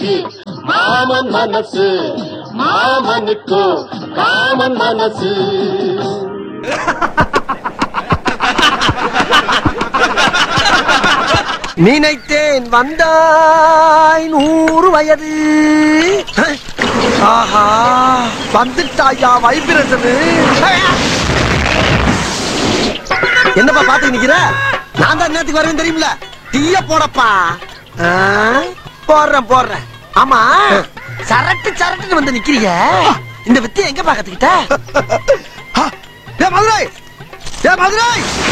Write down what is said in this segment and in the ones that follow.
மனசுக்கு மாமன் மனசு மாமனுக்கு காமன் மனசு நினைத்தேன் வந்தாய் நூறு வயது ஆஹா வந்துட்டாயா வைப்ரேஷனு என்னப்பா பாத்து நிக்கிற நான் தான் நேத்துக்கு வரேன் தெரியுமில தீய போடப்பா ஆ, போடுறேன் போடுறேன் ஆமா சரட்டு சரட்டுன்னு வந்து நிக்கிறீங்க இந்த வித்தியை எங்க பாக்கத்துக்கிட்ட ஏ மதுரை ஏ மதுரை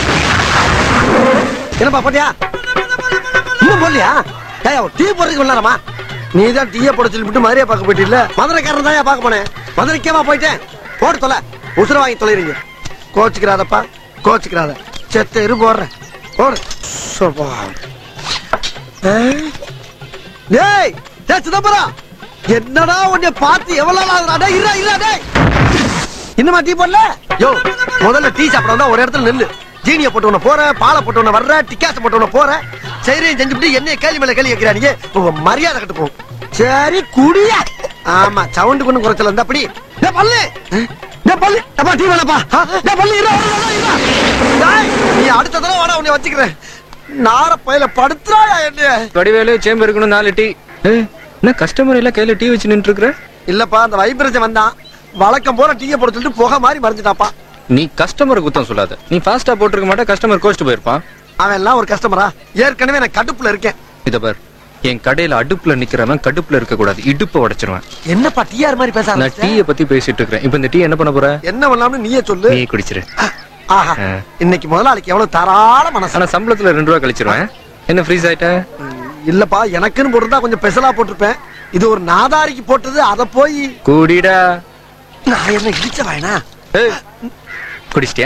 என்னப்பா போட்டியா இன்னும் போடலையா ஏய் டீ போடுறதுக்கு வரலாமா நீ தான் டீயை போட சொல்லிவிட்டு மதுரையை பார்க்க போயிட்டில்ல மதுரைக்காரன் தான் பார்க்க போனேன் மதுரைக்கேவா போயிட்டேன் போட்டு தொலை உசுர வாங்கி தொலைறீங்க கோச்சுக்கிறாதப்பா கோச்சுக்கிறாத செத்த இரு போடுறேன் போடு சோப்பா. ஆ? டேய் டேய் சிதம்பரம் என்னடா உன்னை பார்த்து எவ்வளவு நாள் ஆகுதுடா? டேய் இருடா இருடா டேய் இன்னுமா டீ போடல யோ முதல்ல டீ சாப்பிட வந்தா ஒரு இடத்துல நில்லு ஜீனிய போட்டு உன போற பாலை போட்டு உன வர்ற டிக்காச போட்டு உன போற சரியும் செஞ்சுட்டு என்னைய கேள்வி மேல கேள்வி கேட்கிறானீங்க உங்க மரியாதை கட்டு போகும் சரி குடியா ஆமா சவுண்டு கொண்டு குறைச்சல இருந்தா அப்படி டேய் பல்லு டேய் பல்லு அப்பா டீ வேணப்பா டேய் பல்லு இரு இரு, இரு, இரு. டேய், நீ அடுத்த தடவை வாடா உன்னை வச்சுக்கிறேன் நார பையில படுத்துறாயா என்ன வடிவேலு சேம்பு இருக்கணும் நாலு டீ ஏய், என்ன கஸ்டமர் எல்லாம் கையில டீ வச்சு நின்று இருக்கிற இல்லப்பா அந்த வைப்ரேஷன் வந்தான் வழக்கம் போல டீயை போட சொல்லிட்டு புகை மாதிரி மறைஞ்சிட்டாப்பா நீ கஸ்டமர் குத்தம் சொல்லாத நீ ஃபாஸ்டா போட்டிருக்க மாட்டே கஸ்டமர் கோச்சிட்டு போயிருப்பான் அவன் எல்லாம் ஒரு கஸ்டமரா ஏற்கனவே நான் கடுப்புல இருக்கேன் இத பார் என் கடையில அடுப்புல நிக்கிறவன் கடுப்புல இருக்க கூடாது இடுப்ப உடைச்சிருவேன் என்னப்பா டிஆர் மாதிரி பேச நான் ஆரம்பிச்சிட்ட? டீய பத்தி பேசிட்டு இருக்கிறேன் இப்ப இந்த டீ என்ன பண்ண போற என்ன பண்ணலாம்னு நீயே சொல்லு நீ குடிச்சிரு ஆஹா ஆ. இன்னைக்கு முதலாளிக்கு எவ்வளவு தாராள மனசு ஆனா சம்பளத்துல ரெண்டு ரூபா கழிச்சிருவேன் என்ன ஃப்ரீஸ் ஆயிட்ட ம், இல்லப்பா எனக்குன்னு போட்டிருந்தா கொஞ்சம் பெசலா போட்டிருப்பேன் இது ஒரு நாதாரிக்கு போட்டது அத போய் கூடிடா நான் என்ன இடிச்ச வாயனா ஏய், குடிச்சிட்டியா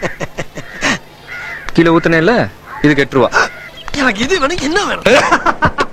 கீழே ஊத்துனேல இதுக்கு எட்டு ரூபா எனக்கு இது வேணும் என்ன வேணும்